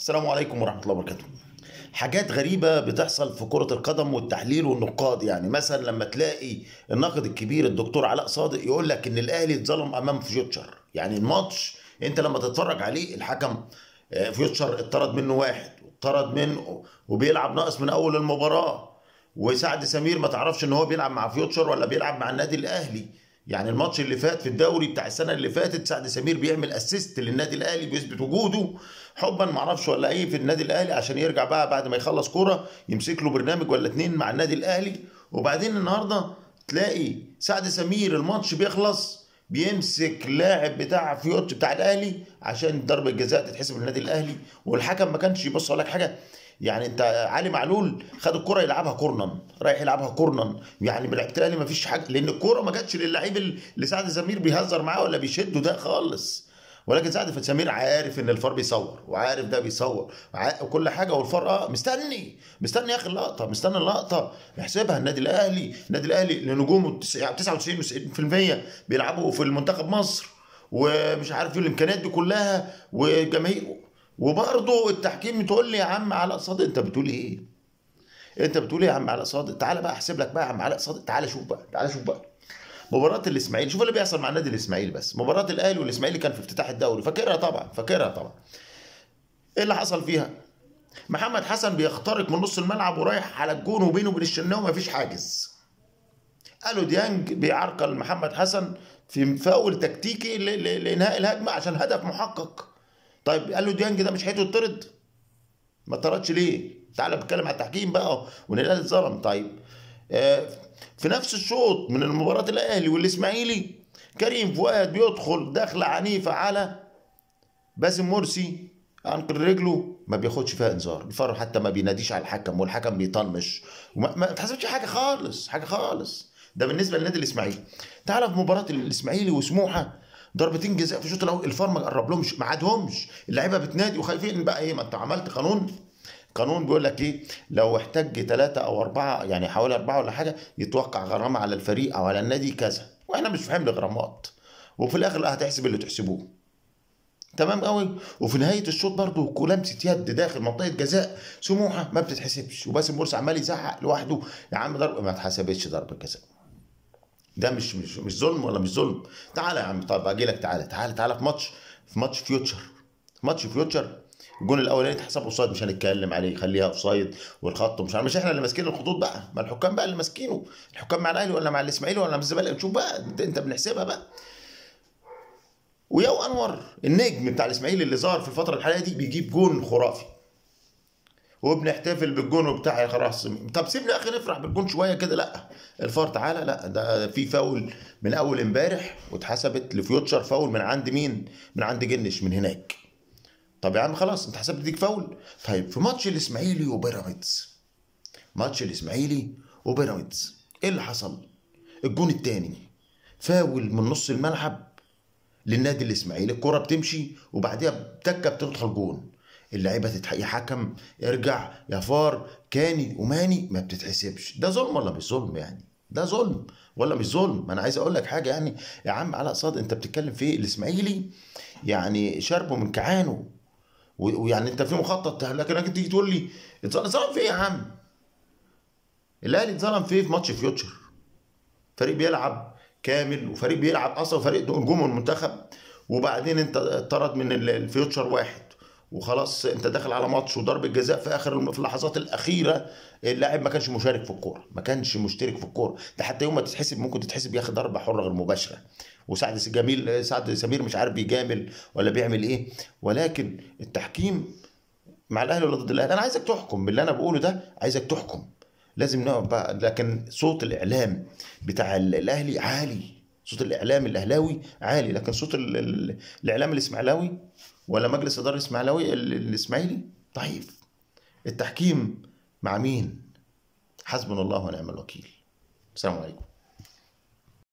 السلام عليكم ورحمة الله وبركاته حاجات غريبة بتحصل في كرة القدم والتحليل والنقاد يعني مثلا لما تلاقي الناقد الكبير الدكتور علاء صادق يقول لك ان الاهلي اتظلم امام فيوتشر يعني الماتش انت لما تتفرج عليه الحكم آه، فيوتشر اتطرد منه واحد واتطرد منه وبيلعب ناقص من اول المباراة وسعد سمير ما تعرفش ان هو بيلعب مع فيوتشر ولا بيلعب مع النادي الاهلي يعني الماتش اللي فات في الدوري بتاع السنه اللي فاتت سعد سمير بيعمل اسيست للنادي الاهلي بيثبت وجوده حبا ما اعرفش ولا ايه في النادي الاهلي عشان يرجع بقى بعد ما يخلص كوره يمسك له برنامج ولا اتنين مع النادي الاهلي وبعدين النهارده تلاقي سعد سمير الماتش بيخلص بيمسك لاعب بتاع فيوت بتاع الاهلي عشان ضربه جزاء تتحسب للنادي الاهلي والحكم ما كانش يبص اقول لك حاجه يعني انت علي معلول خد الكره يلعبها كورنر رايح يلعبها كورنر يعني بلعيبه الاهلي ما فيش حاجه لان الكوره ما جاتش للعيب اللي سعد سمير بيهزر معاه ولا بيشده ده خالص ولكن سعد سمير عارف ان الفار بيصور وعارف ده بيصور وع- وكل حاجه والفار اه مستني مستني يا اخي اللقطه مستني اللقطه يحسبها النادي الاهلي النادي الاهلي لنجومه 99 90% بيلعبوا في المنتخب مصر ومش عارف ايه الامكانيات دي كلها وجماهير وبرضه التحكيم تقول لي يا عم علاء صادق انت بتقول ايه؟ انت بتقول ايه يا عم علاء صادق؟ تعالى بقى احسب لك بقى يا عم علاء صادق تعالى شوف بقى تعالى شوف بقى مباراة الاسماعيلي شوف اللي بيحصل مع النادي الاسماعيلي بس مباراة الاهلي والاسماعيلي كان في افتتاح الدوري فاكرها طبعا فاكرها طبعا ايه اللي حصل فيها؟ محمد حسن بيخترق من نص الملعب ورايح على الجون وبينه وبين الشناوي مفيش حاجز قالوا ديانج بيعرقل محمد حسن في فاول تكتيكي ل- ل- لانهاء الهجمه عشان هدف محقق طيب قال له ديانج ده مش هيته يطرد ما طردش ليه تعالى بتكلم على التحكيم بقى وان الاهلي اتظلم طيب آه، في نفس الشوط من المباراه الاهلي والاسماعيلي كريم فؤاد بيدخل دخله عنيفه على باسم مرسي انقل رجله ما بياخدش فيها انذار الفار حتى ما بيناديش على الحكم والحكم بيطنش وما ما تحسبش حاجه خالص حاجه خالص ده بالنسبه للنادي الاسماعيلي تعال في مباراه الاسماعيلي وسموحه ضربتين جزاء في الشوط الاول الفار ما قرب لهمش ما عادهمش اللعيبه بتنادي وخايفين بقى ايه ما انت عملت قانون قانون بيقول لك ايه لو احتج ثلاثة او اربعة يعني حوالي اربعة ولا حاجة يتوقع غرامة على الفريق او على النادي كذا واحنا مش في حمل غرامات وفي الاخر لا هتحسب اللي تحسبوه تمام قوي وفي نهايه الشوط برضه كلامسه يد داخل منطقه جزاء سموحه ما بتتحسبش وباسم مرسي عمال يزعق لوحده يا عم ضرب ما اتحسبتش ضربه جزاء ده مش مش مش ظلم ولا مش ظلم تعالى يا عم طب اجي لك تعالى تعالى تعالى في ماتش في ماتش فيوتشر في ماتش فيوتشر الجون الاولاني اتحسب اوفسايد مش هنتكلم عليه خليها اوفسايد والخط مش عارف مش احنا اللي ماسكين الخطوط بقى ما الحكام بقى اللي ماسكينه الحكام مع الاهلي ولا مع الاسماعيلي ولا مع الزمالك نشوف بقى انت انت بنحسبها بقى وياو انور النجم بتاع الاسماعيلي اللي ظهر في الفتره الحاليه دي بيجيب جون خرافي وبنحتفل بالجون وبتاع خلاص طب سيبنا يا اخي نفرح بالجون شويه كده لا الفار تعالى لا ده في فاول من اول امبارح واتحسبت لفيوتشر فاول من عند مين؟ من عند جنش من هناك طب يا عم خلاص انت حسبت ديك فاول طيب في ماتش الاسماعيلي وبيراميدز ماتش الاسماعيلي وبيراميدز ايه اللي حصل؟ الجون الثاني فاول من نص الملعب للنادي الاسماعيلي الكرة بتمشي وبعديها بتكه بتدخل جون اللعيبه تتح... يا حكم ارجع يا فار كاني وماني ما بتتحسبش ده ظلم ولا مش ظلم يعني ده ظلم ولا مش ظلم ما انا عايز اقول لك حاجه يعني يا عم علاء صاد انت بتتكلم في إيه؟ الاسماعيلي يعني شربه من كعانه و- ويعني انت في مخطط لكن انت تيجي تقول لي اتظلم اتظلم في ايه يا عم الاهلي اتظلم في ايه في ماتش فيوتشر فريق بيلعب كامل وفريق بيلعب اصلا فريق نجوم المنتخب وبعدين انت اتطرد من ال- الفيوتشر واحد وخلاص انت داخل على ماتش وضربه جزاء في اخر الم- في اللحظات الاخيره اللاعب ما كانش مشارك في الكوره ما كانش مشترك في الكوره ده حتى يوم ما تتحسب ممكن تتحسب ياخد ضربه حره غير مباشره وسعد جميل سعد سمير مش عارف بيجامل ولا بيعمل ايه ولكن التحكيم مع الاهلي ولا ضد الاهلي انا عايزك تحكم باللي انا بقوله ده عايزك تحكم لازم نقعد بقى لكن صوت الاعلام بتاع ال- الاهلي عالي صوت الاعلام الاهلاوي عالي لكن صوت ال- ال- الاعلام الاسماعيلاوي ولا مجلس اداره الاسماعيلاوي ال- الاسماعيلي ضعيف التحكيم مع مين حسبنا الله ونعم الوكيل السلام عليكم